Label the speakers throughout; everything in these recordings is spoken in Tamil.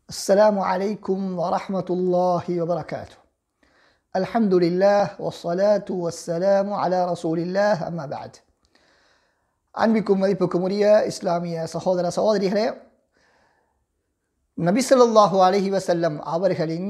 Speaker 1: السلام عليكم ورحمة الله وبركاته الحمد لله والصلاة والسلام على رسول الله أما بعد அன்பிக்கும் மதிப்புக்கும் உரிய இஸ்லாமிய சகோதர சகோதரிகளே நபிசல்லாஹு அலஹி வசல்லம் அவர்களின்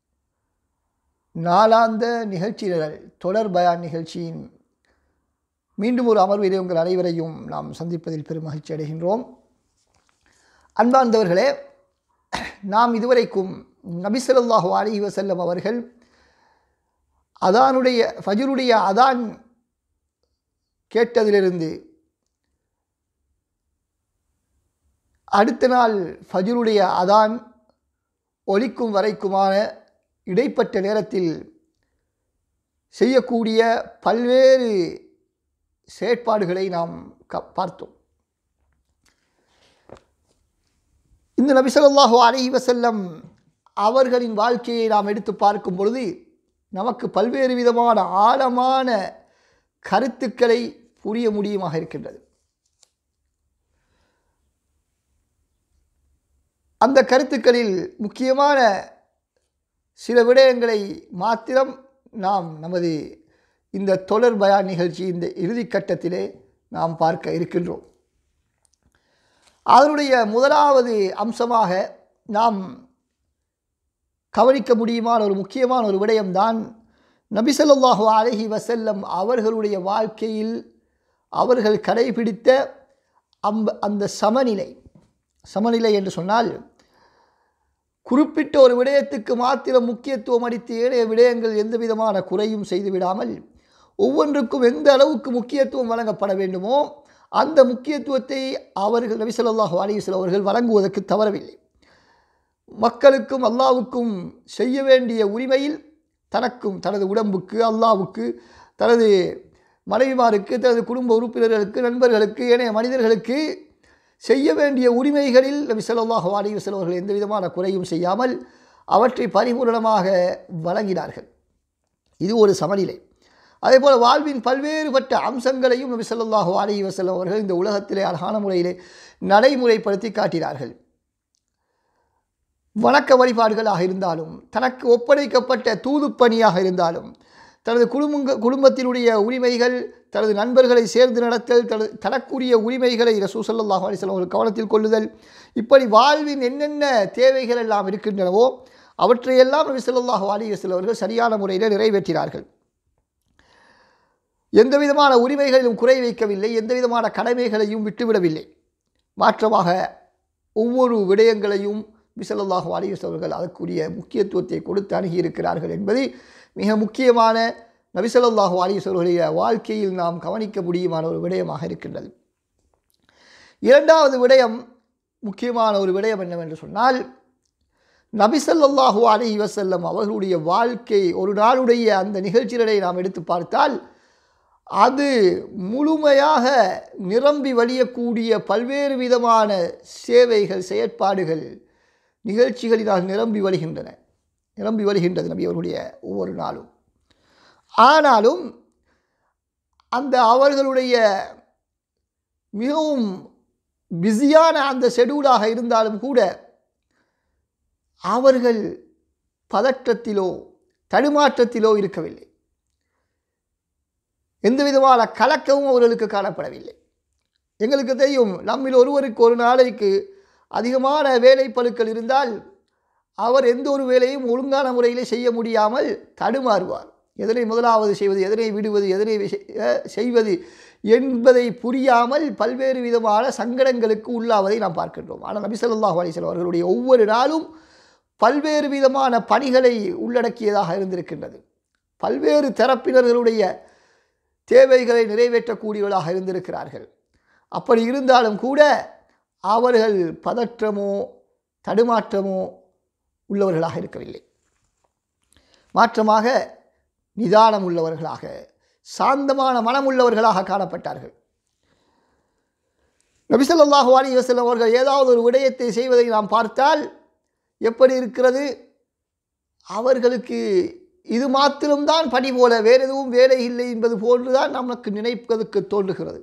Speaker 1: நாளாந்த நிகழ்ச்சிகள் தொடர் பயான் நிகழ்ச்சியின் மீண்டும் ஒரு அமர்விலே உங்கள் அனைவரையும் நாம் சந்திப்பதில் பெரும் மகிழ்ச்சி அடைகின்றோம் அன்பார்ந்தவர்களே நாம் இதுவரைக்கும் நபிசல்லாஹு அலஹி வசல்லம் அவர்கள் அதானுடைய ஃபஜருடைய அதான் கேட்டதிலிருந்து அடுத்த நாள் ஃபஜருடைய அதான் ஒலிக்கும் வரைக்குமான இடைப்பட்ட நேரத்தில் செய்யக்கூடிய பல்வேறு செயற்பாடுகளை நாம் க பார்த்தோம் இந்த நபிசல்லாஹு அலி வசல்லம் அவர்களின் வாழ்க்கையை நாம் எடுத்து பார்க்கும் பொழுது நமக்கு பல்வேறு விதமான ஆழமான கருத்துக்களை புரிய முடியுமாக இருக்கின்றது அந்த கருத்துக்களில் முக்கியமான சில விடயங்களை மாத்திரம் நாம் நமது இந்த தொடர் பயான் நிகழ்ச்சி இந்த இறுதி கட்டத்திலே நாம் பார்க்க இருக்கின்றோம் அதனுடைய முதலாவது அம்சமாக நாம் கவனிக்க முடியுமான ஒரு முக்கியமான ஒரு விடயம்தான் நபிசல்லாஹு அலஹி வசல்லம் அவர்களுடைய வாழ்க்கையில் அவர்கள் கடைபிடித்த அம்ப அந்த சமநிலை சமநிலை என்று சொன்னால் குறிப்பிட்ட ஒரு விடயத்துக்கு மாத்திரம் முக்கியத்துவம் அளித்து ஏனைய விடயங்கள் எந்த விதமான குறையும் செய்துவிடாமல் ஒவ்வொன்றுக்கும் எந்த அளவுக்கு முக்கியத்துவம் வழங்கப்பட வேண்டுமோ அந்த முக்கியத்துவத்தை அவர்கள் நபிசல்லாஹு அலிவசல் அவர்கள் வழங்குவதற்கு தவறவில்லை மக்களுக்கும் அல்லாவுக்கும் செய்ய வேண்டிய உரிமையில் தனக்கும் தனது உடம்புக்கு அல்லாவுக்கு தனது மனைவிமாருக்கு தனது குடும்ப உறுப்பினர்களுக்கு நண்பர்களுக்கு ஏனைய மனிதர்களுக்கு செய்ய வேண்டிய உரிமைகளில் நபி சொல்லாஹு அலி வசல் எந்த விதமான குறையும் செய்யாமல் அவற்றை பரிபூரணமாக வழங்கினார்கள் இது ஒரு சமநிலை அதே போல் வாழ்வின் பல்வேறுபட்ட அம்சங்களையும் நபி சொல்லாஹு அலி வசல்லம் அவர்கள் இந்த உலகத்திலே அழகான முறையிலே நடைமுறைப்படுத்தி காட்டினார்கள் வணக்க வழிபாடுகளாக இருந்தாலும் தனக்கு ஒப்படைக்கப்பட்ட தூதுப்பணியாக இருந்தாலும் தனது குடும்ப குடும்பத்தினுடைய உரிமைகள் தனது நண்பர்களை சேர்ந்து நடத்தல் தனது தனக்குரிய உரிமைகளை ரசூசல்லாஹ் அலிஸ்லாம் அவர்கள் கவனத்தில் கொள்ளுதல் இப்படி வாழ்வின் என்னென்ன தேவைகள் எல்லாம் இருக்கின்றனவோ அவற்றையெல்லாம் நபி சொல்லாஹு அலி வஸ்லம் அவர்கள் சரியான முறையில் நிறைவேற்றினார்கள் எந்த விதமான உரிமைகளிலும் குறை வைக்கவில்லை எந்த விதமான கடமைகளையும் விட்டுவிடவில்லை மாற்றமாக ஒவ்வொரு விடயங்களையும் பிசல்லாஹு அலிவஸ் அவர்கள் அதற்குரிய முக்கியத்துவத்தை கொடுத்து அணுகியிருக்கிறார்கள் என்பது மிக முக்கியமான நபிசல்லாஹு அலிவஸ் அவர்களுடைய வாழ்க்கையில் நாம் கவனிக்க முடியுமான ஒரு விடயமாக இருக்கின்றது இரண்டாவது விடயம் முக்கியமான ஒரு விடயம் என்னவென்று சொன்னால் நபிசல்லாஹு அலி வசல்லம் அவர்களுடைய வாழ்க்கை ஒரு நாளுடைய அந்த நிகழ்ச்சிகளை நாம் எடுத்து பார்த்தால் அது முழுமையாக நிரம்பி வழியக்கூடிய பல்வேறு விதமான சேவைகள் செயற்பாடுகள் நிகழ்ச்சிகளினால் நிரம்பி வருகின்றன நிரம்பி வருகின்றது நபி அவர்களுடைய ஒவ்வொரு நாளும் ஆனாலும் அந்த அவர்களுடைய மிகவும் பிஸியான அந்த ஷெடியூலாக இருந்தாலும் கூட அவர்கள் பதற்றத்திலோ தடுமாற்றத்திலோ இருக்கவில்லை எந்த விதமான கலக்கமும் அவர்களுக்கு காணப்படவில்லை எங்களுக்கு தெரியும் நம்மில் ஒருவருக்கு ஒரு நாளைக்கு அதிகமான வேலை பழுக்கள் இருந்தால் அவர் எந்த ஒரு வேலையும் ஒழுங்கான முறையில் செய்ய முடியாமல் தடுமாறுவார் எதனை முதலாவது செய்வது எதனை விடுவது எதனை செய்வது என்பதை புரியாமல் பல்வேறு விதமான சங்கடங்களுக்கு உள்ளாவதை நாம் பார்க்கின்றோம் ஆனால் நபிசல்லாஹ் அலிசல் அவர்களுடைய ஒவ்வொரு நாளும் பல்வேறு விதமான பணிகளை உள்ளடக்கியதாக இருந்திருக்கின்றது பல்வேறு தரப்பினர்களுடைய தேவைகளை நிறைவேற்றக்கூடியவர்களாக இருந்திருக்கிறார்கள் அப்படி இருந்தாலும் கூட அவர்கள் பதற்றமோ தடுமாற்றமோ உள்ளவர்களாக இருக்கவில்லை மாற்றமாக நிதானம் உள்ளவர்களாக சாந்தமான மனம் உள்ளவர்களாக காணப்பட்டார்கள் நபிசல்லாஹு அலி வசல்லம் அவர்கள் ஏதாவது ஒரு விடயத்தை செய்வதை நாம் பார்த்தால் எப்படி இருக்கிறது அவர்களுக்கு இது மாத்திரம்தான் பணி போல வேறு எதுவும் வேலை இல்லை என்பது போன்றுதான் நமக்கு நினைப்பதற்கு தோன்றுகிறது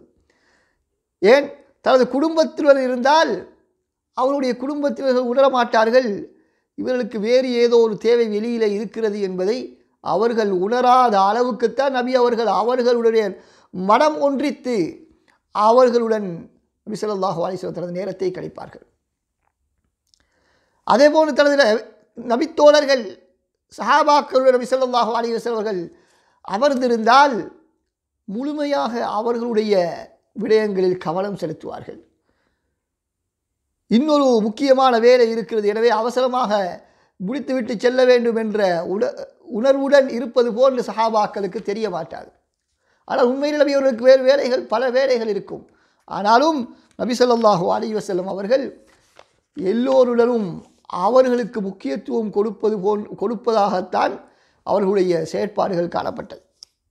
Speaker 1: ஏன் தனது குடும்பத்தினர் இருந்தால் அவருடைய குடும்பத்தினர்கள் உணரமாட்டார்கள் இவர்களுக்கு வேறு ஏதோ ஒரு தேவை வெளியில் இருக்கிறது என்பதை அவர்கள் உணராத அளவுக்குத்தான் நபி அவர்கள் அவர்களுடைய மனம் ஒன்றித்து அவர்களுடன் நபி ஸல்லல்லாஹு அலைஹி வஸல்லம் தனது நேரத்தை கழிப்பார்கள் அதேபோன்று தனது நபித்தோழர்கள் சஹாபாக்களுடன் நபி ஸல்லல்லாஹு அலைஹி வஸல்லம் அவர்கள் அமர்ந்திருந்தால் முழுமையாக அவர்களுடைய விடயங்களில் கவனம் செலுத்துவார்கள் இன்னொரு முக்கியமான வேலை இருக்கிறது எனவே அவசரமாக முடித்துவிட்டு செல்ல வேண்டும் என்ற உட உணர்வுடன் இருப்பது போன்று சஹாபாக்களுக்கு தெரிய மாட்டாது ஆனால் உண்மையில் நபி அவர்களுக்கு வேறு வேலைகள் பல வேலைகள் இருக்கும் ஆனாலும் நபி ஸல்லல்லாஹு அலைஹி வஸல்லம் அவர்கள் எல்லோருடனும் அவர்களுக்கு முக்கியத்துவம் கொடுப்பது போன் கொடுப்பதாகத்தான் அவர்களுடைய செயற்பாடுகள் காணப்பட்டது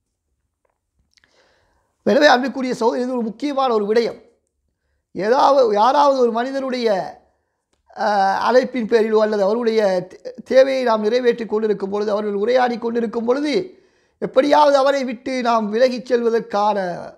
Speaker 1: எனவே அன்புக்குரிய சகோதரி இது ஒரு முக்கியமான ஒரு விடயம் ஏதாவது யாராவது ஒரு மனிதனுடைய அஹ், அழைப்பின் பேரிலோ அல்லது அவருடைய தே- தேவையை நாம் நிறைவேற்றி கொண்டிருக்கும் பொழுது அவர்கள் உரையாடி கொண்டிருக்கும் பொழுது எப்படியாவது அவரை விட்டு நாம் விலகிச் செல்வதற்கான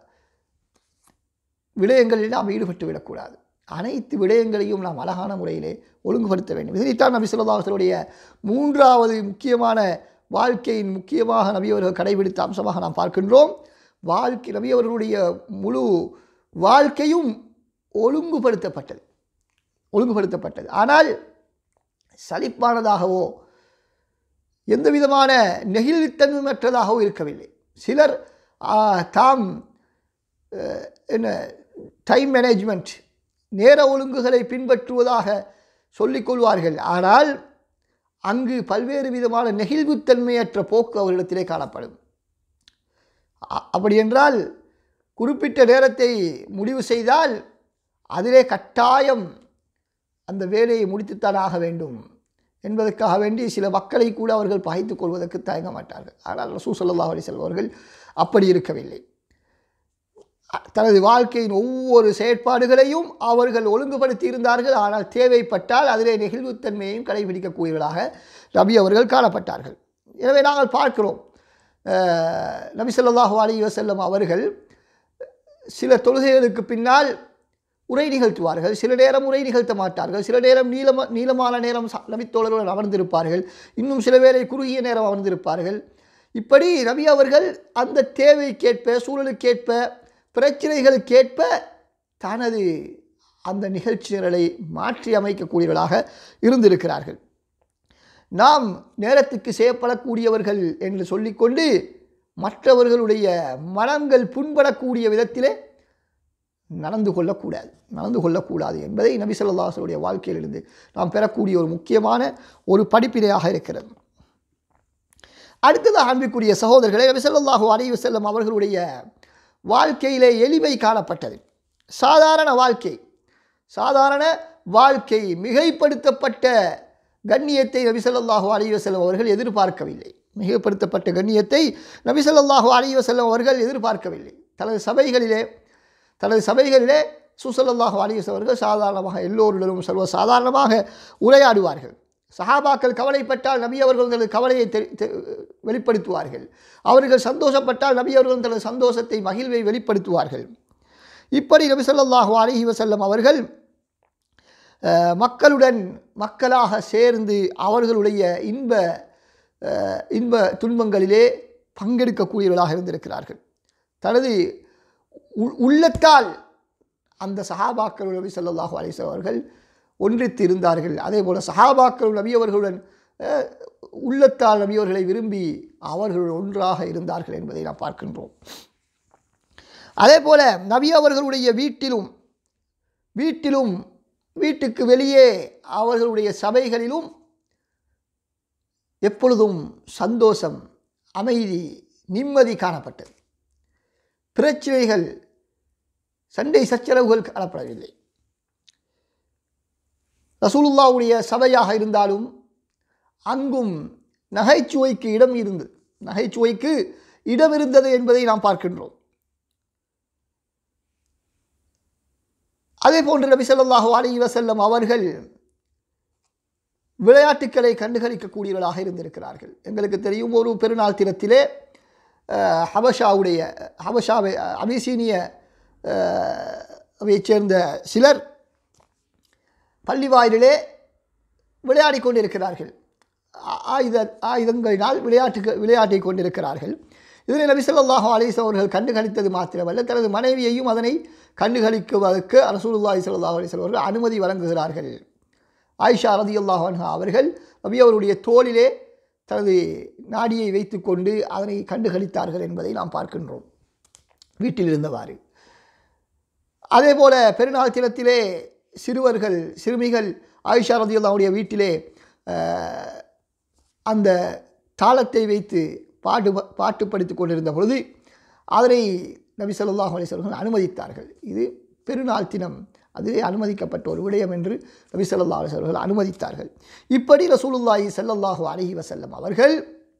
Speaker 1: விடயங்களில் நாம் ஈடுபட்டு விடக்கூடாது அனைத்து விடயங்களையும் நாம் அழகான முறையிலே ஒழுங்குபடுத்த வேண்டும் இதனைத்தான் நபி சொல்லதாசருடைய மூன்றாவது முக்கியமான வாழ்க்கையின் முக்கியமாக நபி அவர்கள் கடைபிடித்த அம்சமாக நாம் பார்க்கின்றோம் வாழ்க்கை நபி அவர்களுடைய முழு வாழ்க்கையும் ஒழுங்குபடுத்தப்பட்டது ஒழுங்குபடுத்தப்பட்டது ஆனால் சலிப்பானதாகவோ எந்த விதமான நெகிழ்த்தன்மையற்றதாகவோ இருக்கவில்லை சிலர் ஆ, தாம் அஹ், என்ன டைம் மேனேஜ்மெண்ட் நேர ஒழுங்குகளை பின்பற்றுவதாக சொல்லிக் கொள்வார்கள் ஆனால் அங்கு பல்வேறு விதமான நெகிழ்வுத்தன்மையற்ற போக்கு அவர்களிடத்திலே காணப்படும் அ- அப்படி என்றால் குறிப்பிட்ட நேரத்தை முடிவு செய்தால் அதிலே கட்டாயம் அந்த வேலையை முடித்துத்தான் ஆக வேண்டும் என்பதற்காக வேண்டி சில மக்களை கூட அவர்கள் பகைத்துக் கொள்வதற்கு தயங்க மாட்டார்கள் ஆனால் ரசூ ஸல்லல்லாஹு அலைஹி வஸல்லம் அவர்கள் அப்படி இருக்கவில்லை அ- தனது வாழ்க்கையின் ஒவ்வொரு செயற்பாடுகளையும் அவர்கள் ஒழுங்குபடுத்தி இருந்தார்கள் ஆனால் தேவைப்பட்டால் அதிலே நெகிழ்வுத்தன்மையையும் கடைபிடிக்கக்கூடியவர்களாக நபி அவர்கள் காணப்பட்டார்கள் எனவே நாங்கள் பார்க்கிறோம் அஹ், நபி ஸல்லல்லாஹு அலைஹி வஸல்லம் அவர்கள் சில தொழுகைகளுக்கு பின்னால் உரை நிகழ்த்துவார்கள் சில நேரம் உரை நிகழ்த்த மாட்டார்கள் சில நேரம் நீளம நீளமான நேரம் ச- நபித்தோழர்களுடன் அமர்ந்திருப்பார்கள் இன்னும் சில வேளை குறுகிய நேரம் அமர்ந்திருப்பார்கள் இப்படி நபி அவர்கள் அந்த தேவைக்கேற்ப சூழலுக்கேற்ப பிரச்சனைகளுக்கேற்ப தனது அந்த நிகழ்ச்சி நிரலை மாற்றி அமைக்கக்கூடியவர்களாக இருந்திருக்கிறார்கள் நாம் நேரத்துக்கு செய்யப்படக்கூடியவர்கள் என்று சொல்லிக்கொண்டு மற்றவர்களுடைய மனங்கள் புண்படக்கூடிய விதத்திலே நடந்து கொள்ளக்கூடாது நடந்து கொள்ளக்கூடாது என்பதை நபி ஸல்லல்லாஹுடைய வாழ்க்கையிலிருந்து நாம் பெறக்கூடிய ஒரு முக்கியமான ஒரு படிப்பினையாக இருக்கிறது அடுத்ததாக அன்பிற்குரிய சகோதரர்களே நபி ஸல்லல்லாஹு அலைஹி வஸல்லம் அவர்களுடைய வாழ்க்கையிலே எளிமை காணப்பட்டது சாதாரண வாழ்க்கை சாதாரண வாழ்க்கை மிகைப்படுத்தப்பட்ட கண்ணியத்தை நபி ஸல்லல்லாஹு அலைஹி வஸல்லம் அவர்கள் எதிர்பார்க்கவில்லை மிகைப்படுத்தப்பட்ட கண்ணியத்தை நபி ஸல்லல்லாஹு அலைஹி வஸல்லம் அவர்கள் எதிர்பார்க்கவில்லை தனது சபைகளிலே தனது சபைகளிலே சுசல்லாஹு அலிஸ் அவர்கள் சாதாரணமாக எல்லோருடனும் சர்வ சாதாரணமாக உரையாடுவார்கள் சஹாபாக்கள் கவலைப்பட்டால் நபி அவர்கள் தனது கவலையை தெ- தெ- வெளிப்படுத்துவார்கள் அவர்கள் சந்தோஷப்பட்டால் நபி அவர்கள் தனது சந்தோஷத்தை மகிழ்வை வெளிப்படுத்துவார்கள் இப்படி நபி ஸல்லல்லாஹு அலைஹி வஸல்லம் அவர்கள் அஹ், மக்களுடன் மக்களாக சேர்ந்து அவர்களுடைய இன்ப அஹ், இன்ப துன்பங்களிலே பங்கெடுக்கக்கூடியவர்களாக இருந்திருக்கிறார்கள் தனது உள்- உள்ளத்தால் அந்த சஹாபாக்கள் நபி ஸல்லல்லாஹு அலைஹி வஸல்லம் அவர்கள் ஒன்றித்து இருந்தார்கள் அதே போல் சஹாபாக்கள் நபி அவர்களுடன் அஹ், உள்ளத்தால் நபி அவர்களை விரும்பி அவர்கள் ஒன்றாக இருந்தார்கள் என்பதை நாம் பார்க்கின்றோம் அதே போல நபி அவர்களுடைய வீட்டிலும் வீட்டிலும் வீட்டுக்கு வெளியே அவர்களுடைய சபைகளிலும் எப்பொழுதும் சந்தோஷம் அமைதி நிம்மதி காணப்பட்டது பிரச்சனைகள் சண்டை சச்சரவுகள் காணப்படவில்லை ரசூலுல்லாவுடைய சபையாக இருந்தாலும் அங்கும் நகைச்சுவைக்கு இடம் இருந்தது நகைச்சுவைக்கு இடம் இருந்தது என்பதை நாம் பார்க்கின்றோம் அதே போன்று நபி ஸல்லல்லாஹு அலைஹி வஸல்லம் அவர்கள் விளையாட்டுக்களை கண்டுகளிக்கக்கூடியவர்களாக இருந்திருக்கிறார்கள் எங்களுக்கு தெரியும் ஒரு பெருநாள் தினத்திலே அஹ், ஹபஷாவுடைய ஹபஷாவை அபிசீனிய அஹ், அவையைச் சேர்ந்த சிலர் பள்ளி வாயிலே விளையாடி கொண்டிருக்கிறார்கள் ஆ- ஆயுத ஆயுதங்களினால் விளையாட்டுகள் விளையாட்டை கொண்டிருக்கிறார்கள் இதனை நபி ஸல்லல்லாஹு அலைஹி அவர்கள் கண்டுகளித்தது மாத்திரமல்ல தனது மனைவியையும் அதனை கண்டுகளிக்குவதற்கு ரசூலுல்லாஹி ஸல்லல்லாஹு அலைஹி வஸல்லம் அவர்கள் அனுமதி வழங்குகிறார்கள் ஆயிஷா ரதியல்லாஹு அன்ஹா அவர்கள் நபி அவருடைய தோளிலே தனது நாடியை வைத்துக்கொண்டு அதனை கண்டுகளித்தார்கள் என்பதை நாம் பார்க்கின்றோம் வீட்டில் இருந்தவாறு அதே போல பெருநாள் தினத்திலே சிறுவர்கள் சிறுமிகள் ஆயிஷா ரதியுல்லாவுடைய வீட்டிலே அஹ், அந்த தாளத்தை வைத்து பாட்டு பாட்டு படித்துக் கொண்டிருந்த பொழுது அதனை நபி ஸல்லல்லாஹு அலைஹி வஸல்லம் அனுமதித்தார்கள் இது பெருநாள் தினம் அதுவே அனுமதிக்கப்பட்ட ஒரு விடயம் என்று நபி ஸல்லல்லாஹு அலைஹி வஸல்லம் அனுமதித்தார்கள் இப்படி ரசூலுல்லாஹி ஸல்லல்லாஹு அலைஹி வஸல்லம் அவர்கள்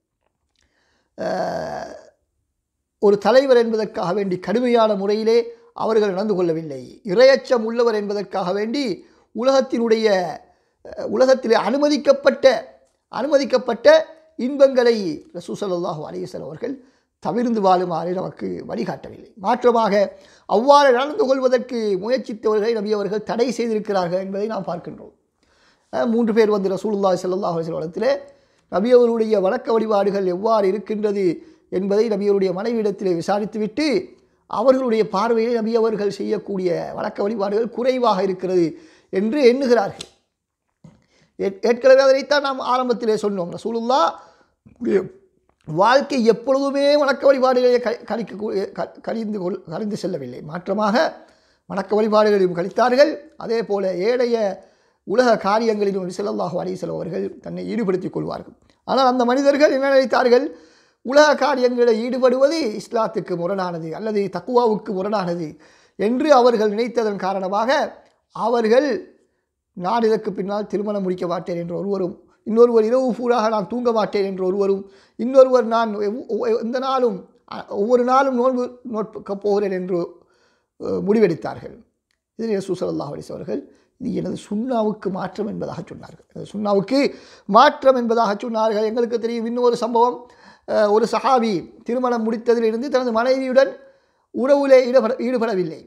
Speaker 1: அஹ், ஒரு தலைவர் என்பதற்காக வேண்டி கடுமையான முறையிலே அவர்கள் நடந்து கொள்ளவில்லை இரையச்சம் உள்ளவர் என்பதற்காக வேண்டி உலகத்தினுடைய அஹ், உலகத்திலே அனுமதிக்கப்பட்ட அனுமதிக்கப்பட்ட இன்பங்களை ரசூ ஸல்லல்லாஹு அலைஹி வஸல்லம் அவர்கள் தவிர்ந்து வாழுமாறு நமக்கு வழிகாட்டவில்லை மாற்றமாக அவ்வாறு நடந்து கொள்வதற்கு முயற்சித்தவர்களை நபி அவர்கள் தடை செய்திருக்கிறார்கள் என்பதை நாம் பார்க்கின்றோம் அஹ், மூன்று பேர் வந்து ரசூலுல்லாஹி ஸல்லல்லாஹு அலைஹி வஸல்லத்திலே நபி அவருடைய வணக்க வழிபாடுகள் எவ்வாறு இருக்கின்றது என்பதை நபி அவருடைய மனைவியிடத்திலே விசாரித்துவிட்டு அவர்களுடைய பார்வையில் நபி அவர்கள் செய்யக்கூடிய வணக்க வழிபாடுகள் குறைவாக இருக்கிறது என்று எண்ணுகிறார்கள் ஏற்- ஏற்கனவே அதனைத்தான் நாம் ஆரம்பத்திலே சொன்னோம் ரசூலுல்லா உடைய வாழ்க்கை எப்பொழுதுமே வணக்க வழிபாடுகளை க கழிக்க க- கழிந்து கொள் கழிந்து செல்லவில்லை மாற்றமாக வணக்க வழிபாடுகளையும் கழித்தார்கள் அதே போல ஏழைய உலக காரியங்களிலும் ஸல்லல்லாஹு அலைஹி வஸல்லம் அவர்கள் தன்னை ஈடுபடுத்திக் கொள்வார்கள் ஆனால் அந்த மனிதர்கள் என்ன நினைத்தார்கள் உலக காரியங்களில் ஈடுபடுவது இஸ்லாத்துக்கு முரணானது அல்லது தக்குவாவுக்கு முரணானது என்று அவர்கள் நினைத்ததன் காரணமாக அவர்கள் நான் இதற்கு பின்னால் திருமணம் முடிக்க மாட்டேன் என்ற ஒருவரும் இன்னொருவர் இரவு பூராக நான் தூங்க மாட்டேன் என்ற ஒருவரும் இன்னொருவர் நான் எவ்- ஒ- எந்த நாளும் அ- ஒவ்வொரு நாளும் நோன்பு நோட்புக்கப் போகிறேன் என்று அஹ், முடிவெடுத்தார்கள் இதில் ரசூ ஸல்லல்லாஹு அலைஹி அவர்கள் இது எனது சுண்ணாவுக்கு மாற்றம் என்பதாக சொன்னார்கள் எனது சுண்ணாவுக்கு மாற்றம் என்பதாக சொன்னார்கள் எங்களுக்கு தெரியும் இன்னொரு சம்பவம் அஹ், ஒரு சஹாபி திருமணம் முடித்ததிலிருந்து தனது மனைவியுடன் உறவிலே ஈடுபட ஈடுபடவில்லை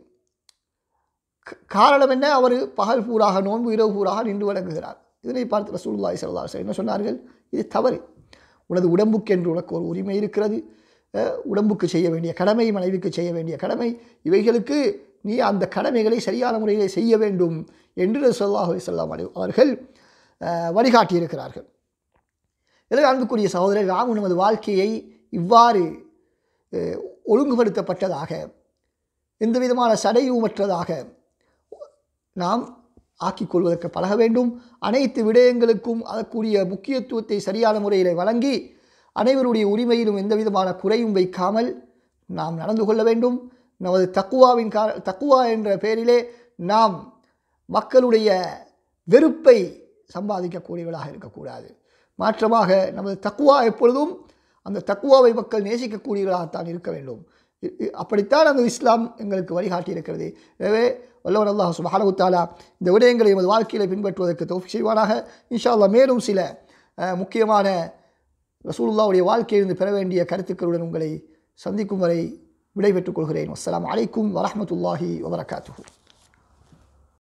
Speaker 1: க- காரணம் என்ன அவர் பகல் பூராக நோன்பு இரவு பூராக நின்று வழங்குகிறார் இதனை பார்த்து ரசூலுல்லாஹி ஸல்லல்லாஹு அலைஹி வஸல்லம் என்ன சொன்னார்கள் இது தவறு உனது உடம்புக்கு என்று உனக்கு ஒரு உரிமை இருக்கிறது அஹ், உடம்புக்கு செய்ய வேண்டிய கடமை மனைவிக்கு செய்ய வேண்டிய கடமை இவைகளுக்கு நீ அந்த கடமைகளை சரியான முறையிலே செய்ய வேண்டும் என்று ரசூலுல்லாஹி ஸல்லல்லாஹு அலைஹி அவர்கள் அஹ், வழிகாட்டியிருக்கிறார்கள் எனவே அன்புக்குரிய சகோதரர் நாம் நமது வாழ்க்கையை இவ்வாறு அஹ், ஒழுங்குபடுத்தப்பட்டதாக எந்த விதமான சடையுமற்றதாக நாம் ஆக்கிக் கொள்வதற்கு பழக வேண்டும் அனைத்து விடயங்களுக்கும் அதற்குரிய முக்கியத்துவத்தை சரியான முறையில் வழங்கி அனைவருடைய உரிமையிலும் எந்த விதமான குறையும் வைக்காமல் நாம் நடந்து கொள்ள வேண்டும் நமது தக்குவாவின் கா தக்குவா என்ற பெயரிலே நாம் மக்களுடைய வெறுப்பை சம்பாதிக்கக்கூடியவர்களாக இருக்கக்கூடாது மாற்றமாக நமது தக்குவா எப்பொழுதும் அந்த தக்குவாவை மக்கள் நேசிக்கக்கூடியவர்களாகத்தான் இருக்க வேண்டும் இ- இ- அப்படித்தான் அந்த இஸ்லாம் எங்களுக்கு வழிகாட்டி இருக்கிறது எனவே வல்லவர் அல்லாஹ் சுப்ஹானஹு தஆலா இந்த விடயங்களை எமது வாழ்க்கையில் பின்பற்றுவதற்கு தௌஃபீக் செய்வானாக இன்ஷா அல்லாஹ் மேலும் சில அஹ், முக்கியமான ரசூலுல்லாவுடைய வாழ்க்கையிலிருந்து பெற வேண்டிய கருத்துக்களுடன் உங்களை சந்திக்கும் வரை விடைபெற்றுக் கொள்கிறேன் அஸ்ஸலாமு அலைக்கும் வரஹ்மத்துல்லாஹி வபரகாத்துஹு